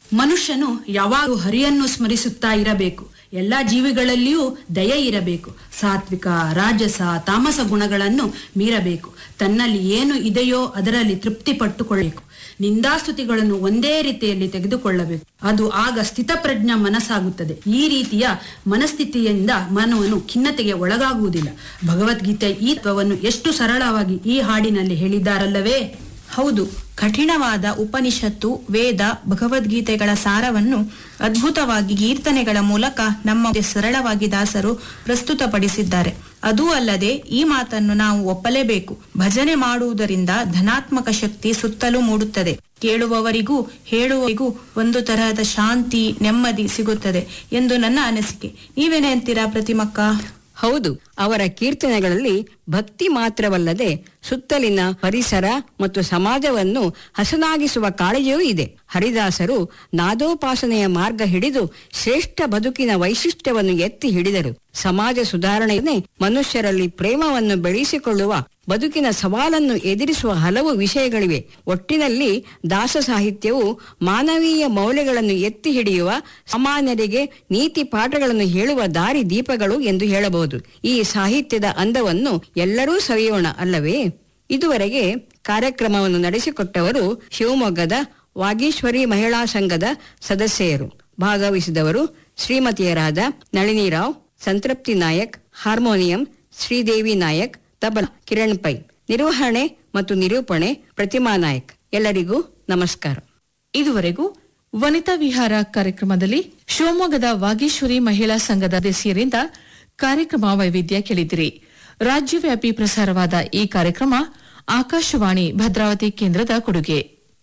ಮನುಷ್ಯನು ಯಾವಾಗೂ ಹರಿಯನ್ನು ಸ್ಮರಿಸುತ್ತಾ ಇರಬೇಕು ಎಲ್ಲಾ ಜೀವಿಗಳಲ್ಲಿಯೂ ದಯೆ ಇರಬೇಕು ಸಾತ್ವಿಕ ರಾಜಸ ತಾಮಸ ಗುಣಗಳನ್ನು ಮೀರಬೇಕು ತನ್ನಲ್ಲಿ ಏನು ಇದೆಯೋ ಅದರಲ್ಲಿ ತೃಪ್ತಿ ಪಟ್ಟುಕೊಳ್ಳಬೇಕು ನಿಂದಾಸ್ತುತಿಗಳನ್ನು ಒಂದೇ ರೀತಿಯಲ್ಲಿ ತೆಗೆದುಕೊಳ್ಳಬೇಕು ಅದು ಆಗ ಸ್ಥಿತಪ್ರಜ್ಞ ಮನಸ್ಸಾಗುತ್ತದೆ ಈ ರೀತಿಯ ಮನಸ್ಥಿತಿಯಿಂದ ಮಾನವನು ಖಿನ್ನತೆಗೆ ಒಳಗಾಗುವುದಿಲ್ಲ ಭಗವದ್ಗೀತೆ ಈ ತತ್ವವನ್ನು ಎಷ್ಟು ಸರಳವಾಗಿ ಈ ಹಾಡಿನಲ್ಲಿ ಹೇಳಿದ್ದಾರಲ್ಲವೇ ಹೌದು ಕಠಿಣವಾದ ಉಪನಿಷತ್ತು ವೇದ ಭಗವದ್ಗೀತೆಗಳ ಸಾರವನ್ನು ಅದ್ಭುತವಾಗಿ ಕೀರ್ತನೆಗಳ ಮೂಲಕ ನಮ್ಮ ಮುಂದೆ ಸರಳವಾಗಿ ದಾಸರು ಪ್ರಸ್ತುತಪಡಿಸಿದ್ದಾರೆ ಅದೂ ಅಲ್ಲದೆ ಈ ಮಾತನ್ನು ನಾವು ಒಪ್ಪಲೇಬೇಕು ಭಜನೆ ಮಾಡುವುದರಿಂದ ಧನಾತ್ಮಕ ಶಕ್ತಿ ಸುತ್ತಲೂ ಮೂಡುತ್ತದೆ ಕೇಳುವವರಿಗೂ ಹೇಳುವವರಿಗೂ ಒಂದು ತರಹದ ಶಾಂತಿ ನೆಮ್ಮದಿ ಸಿಗುತ್ತದೆ ಎಂದು ನನ್ನ ಅನಿಸಿಕೆ ನೀವೇನೇ ಅಂತೀರಾ ಪ್ರತಿಮಕ್ಕ ಹೌದು ಅವರ ಕೀರ್ತನೆಗಳಲ್ಲಿ ಭಕ್ತಿ ಮಾತ್ರವಲ್ಲದೆ ಸುತ್ತಲಿನ ಪರಿಸರ ಮತ್ತು ಸಮಾಜವನ್ನು ಹಸನಾಗಿಸುವ ಕಾಳಜಿಯೂ ಇದೆ ಹರಿದಾಸರು ನಾದೋಪಾಸನೆಯ ಮಾರ್ಗ ಹಿಡಿದು ಶ್ರೇಷ್ಠ ಬದುಕಿನ ವೈಶಿಷ್ಟ್ಯವನ್ನು ಎತ್ತಿ ಹಿಡಿದರು ಸಮಾಜ ಸುಧಾರಣೆಯನ್ನೇ ಮನುಷ್ಯರಲ್ಲಿ ಪ್ರೇಮವನ್ನು ಬೆಳೆಸಿಕೊಳ್ಳುವ ಬದುಕಿನ ಸವಾಲನ್ನು ಎದುರಿಸುವ ಹಲವು ವಿಷಯಗಳಿವೆ ಒಟ್ಟಿನಲ್ಲಿ ದಾಸ ಸಾಹಿತ್ಯವು ಮಾನವೀಯ ಮೌಲ್ಯಗಳನ್ನು ಎತ್ತಿ ಹಿಡಿಯುವ ಸಾಮಾನ್ಯರಿಗೆ ನೀತಿ ಪಾಠಗಳನ್ನು ಹೇಳುವ ದಾರಿ ದೀಪಗಳು ಎಂದು ಹೇಳಬಹುದು ಈ ಸಾಹಿತ್ಯದ ಅಂದವನ್ನು ಎಲ್ಲರೂ ಸವಿಯೋಣ ಅಲ್ಲವೇ ಇದುವರೆಗೆ ಕಾರ್ಯಕ್ರಮವನ್ನು ನಡೆಸಿಕೊಟ್ಟವರು ಶಿವಮೊಗ್ಗದ ವಾಗೀಶ್ವರಿ ಮಹಿಳಾ ಸಂಘದ ಸದಸ್ಯರು ಭಾಗವಹಿಸಿದವರು ಶ್ರೀಮತಿಯರಾದ ನಳಿನಿರಾವ್ ಸಂತೃಪ್ತಿ ನಾಯಕ್ ಹಾರ್ಮೋನಿಯಂ ಶ್ರೀದೇವಿ ನಾಯಕ್ ತಬಲ ಕಿರಣ್ ಪೈ ನಿರ್ವಹಣೆ ಮತ್ತು ನಿರೂಪಣೆ ಪ್ರತಿಮಾ ನಾಯಕ್ ಎಲ್ಲರಿಗೂ ನಮಸ್ಕಾರ ಇದುವರೆಗೂ ವನಿತಾ ವಿಹಾರ ಕಾರ್ಯಕ್ರಮದಲ್ಲಿ ಶಿವಮೊಗ್ಗದ ವಾಗೀಶ್ವರಿ ಮಹಿಳಾ ಸಂಘದ ಸದಸ್ಯರಿಂದ ಕಾರ್ಯಕ್ರಮ ವೈವಿಧ್ಯ ಕೇಳಿದಿರಿ ರಾಜ್ಯವ್ಯಾಪಿ ಪ್ರಸಾರವಾದ ಈ ಕಾರ್ಯಕ್ರಮ ಆಕಾಶವಾಣಿ ಭದ್ರಾವತಿ ಕೇಂದ್ರದ ಕೊಡುಗೆ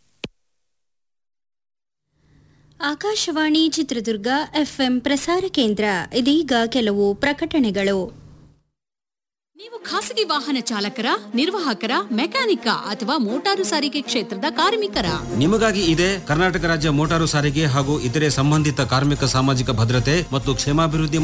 ಆಕಾಶವಾಣಿ ಚಿತ್ರದುರ್ಗ ಎಫ್ಎಂ ಪ್ರಸಾರ ಕೇಂದ್ರ ಇದೀಗ ಕೆಲವು ಪ್ರಕಟಣೆಗಳು ನೀವು ಖಾಸಗಿ ವಾಹನ ಚಾಲಕರ ನಿರ್ವಾಹಕರ ಮೆಕ್ಯಾನಿಕ ಅಥವಾ ಮೋಟಾರು ಸಾರಿಗೆ ಕ್ಷೇತ್ರದ ಕಾರ್ಮಿಕರ ನಿಮಗಾಗಿ ಇದೆ ಕರ್ನಾಟಕ ರಾಜ್ಯ ಮೋಟಾರು ಸಾರಿಗೆ ಹಾಗೂ ಇತರೆ ಸಂಬಂಧಿತ ಕಾರ್ಮಿಕ ಸಾಮಾಜಿಕ ಭದ್ರತೆ ಮತ್ತು ಕ್ಷೇಮಾಭಿವೃದ್ಧಿ